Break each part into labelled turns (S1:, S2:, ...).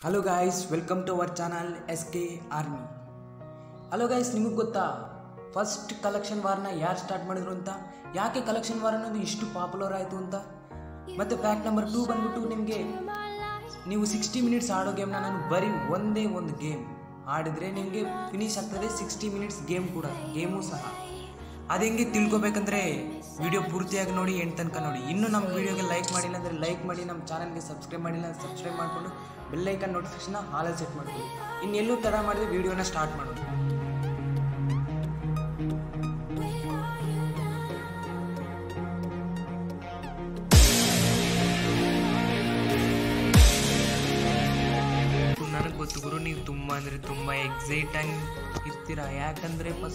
S1: hello guys welcome to our channel S K army hello guys ನಿಮಗೆ ಗೊತ್ತಾ first collection ವಾರ್ನ ಯಾರು start ಮಾಡಿದ್ರು ಅಂತ ಯಾಕೆ ಕಲೆಕ್ಷನ್ ವಾರ್ ಅನ್ನೋದು ಇಷ್ಟು ಪಾಪ್ಯುಲರ್ ಆಯಿತು ಅಂತ ಮತ್ತು ಫ್ಯಾಕ್ಟ್ ನಂಬರ್ ಟೂ ಬಂದ್ಬಿಟ್ಟು ನಿಮಗೆ ನೀವು ಸಿಕ್ಸ್ಟಿ ಮಿನಿಟ್ಸ್ ಆಡೋ ಗೇಮ್ನ ನಾನು ಬರೀ ಒಂದೇ ಒಂದು ಗೇಮ್ ಆಡಿದ್ರೆ ನಿಮಗೆ ಫಿನಿಶ್ ಆಗ್ತದೆ ಸಿಕ್ಸ್ಟಿ ಮಿನಿಟ್ಸ್ ಗೇಮ್ ಕೂಡ ಗೇಮು ಸಹ ಅದು ಹೆಂಗೆ ತಿಳ್ಕೊಬೇಕಂದ್ರೆ ವಿಡಿಯೋ ಪೂರ್ತಿಯಾಗಿ ನೋಡಿ ಎಂಟು ತನಕ ನೋಡಿ ಇನ್ನೂ ನಮ್ಮ ವಿಡಿಯೋಗೆ ಲೈಕ್ ಮಾಡಿಲ್ಲ ಅಂದರೆ ಲೈಕ್ ಮಾಡಿ ನಮ್ಮ ಚಾನಲ್ಗೆ ಸಬ್ಸ್ಕ್ರೈಬ್ ಮಾಡಿಲ್ಲ ಸಬ್ಸ್ಕ್ರೈಬ್ ಮಾಡಿಕೊಂಡು ಬೆಲ್ಲೈಕನ್ ನೋಟಿಫಿಕೇಶನ್ ಹಾಲಲ್ಲಿ ಸೆಟ್ ಮಾಡ್ಕೊಳ್ಳಿ ಇನ್ನೆಲ್ಲೂ ತಡ ಮಾಡಿದ್ರೆ ವಿಡಿಯೋನ ಸ್ಟಾರ್ಟ್ ಮಾಡೋದು ನನಗೆ ಗೊತ್ತು ಗುರು ನೀವು ತುಂಬ ಅಂದರೆ ತುಂಬ ಎಕ್ಸೈಟ್ ಆಗಿ ಇರ್ತೀರಾ ಯಾಕಂದರೆ ಫಸ್ಟ್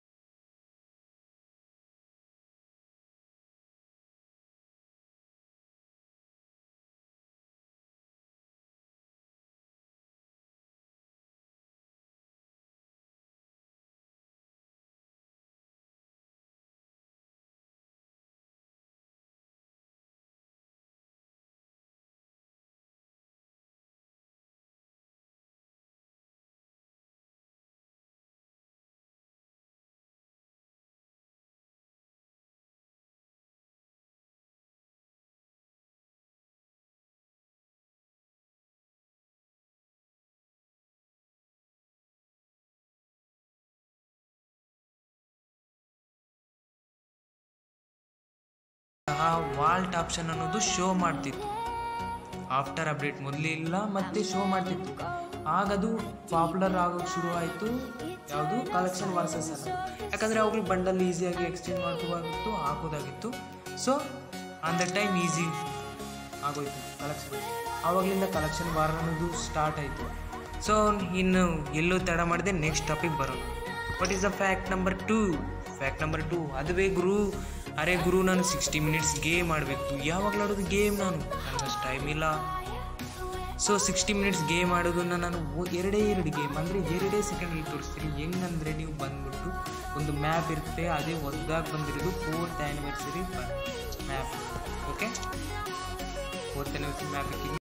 S1: ಆ ವಾಲ್ಟ್ ಆಪ್ಷನ್ ಅನ್ನೋದು ಶೋ ಮಾಡ್ತಿತ್ತು ಆಫ್ಟರ್ ಅಪ್ಡೇಟ್ ಮೊದಲಿಲ್ಲ ಮತ್ತೆ ಶೋ ಮಾಡ್ತಿತ್ತು ಆಗದು ಪಾಪ್ಯುಲರ್ ಆಗೋಕ್ಕೆ ಶುರು ಆಯಿತು ಯಾವುದು ಕಲೆಕ್ಷನ್ ವರ್ಸಸ್ ಅಲ್ಲ ಯಾಕಂದರೆ ಅವುಗಳು ಬಂಡಲ್ ಈಸಿಯಾಗಿ ಎಕ್ಸ್ಚೇಂಜ್ ಮಾಡ್ಕೋಬಾಗಿತ್ತು ಹಾಕೋದಾಗಿತ್ತು so on the time easy ಆಗೋಯ್ತು ಕಲೆಕ್ಷನ್ ಆವಾಗಲಿಂದ ಕಲೆಕ್ಷನ್ ವಾರ ಅನ್ನೋದು ಸ್ಟಾರ್ಟ್ ಆಯಿತು ಸೊ ಇನ್ನು ಎಲ್ಲೂ ತಡ ಮಾಡಿದೆ ನೆಕ್ಸ್ಟ್ ಟಾಪಿಕ್ ಬರೋಣ what is the fact number two fact number two ಅದುವೇ ಗುರು ಅರೆ ಗುರು ನಾನು ಸಿಕ್ಸ್ಟಿ ಮಿನಿಟ್ಸ್ ಗೇಮ್ ಆಡಬೇಕು ಯಾವಾಗಲೂ ಆಡೋದು ಗೇಮ್ ನಾನು ನನಗಷ್ಟು ಟೈಮ್ ಇಲ್ಲ ಸೊ ಸಿಕ್ಸ್ಟಿ ಮಿನಿಟ್ಸ್ ಗೇಮ್ ಆಡೋದನ್ನು ನಾನು ಓ- ಎರಡೇ ಎರಡು ಗೇಮ್ ಅಂದರೆ ಎರಡೇ ಸೆಕೆಂಡಲ್ಲಿ ತೋರಿಸ್ತೀನಿ ಹೆಂಗಂದರೆ ನೀವು ಬಂದ್ಬಿಟ್ಟು ಒಂದು ಮ್ಯಾಪ್ ಇರುತ್ತೆ ಅದೇ ಹೊಸ್ದಾಗಿ ಬಂದಿರೋದು fourth anniversary map okay fourth anniversary map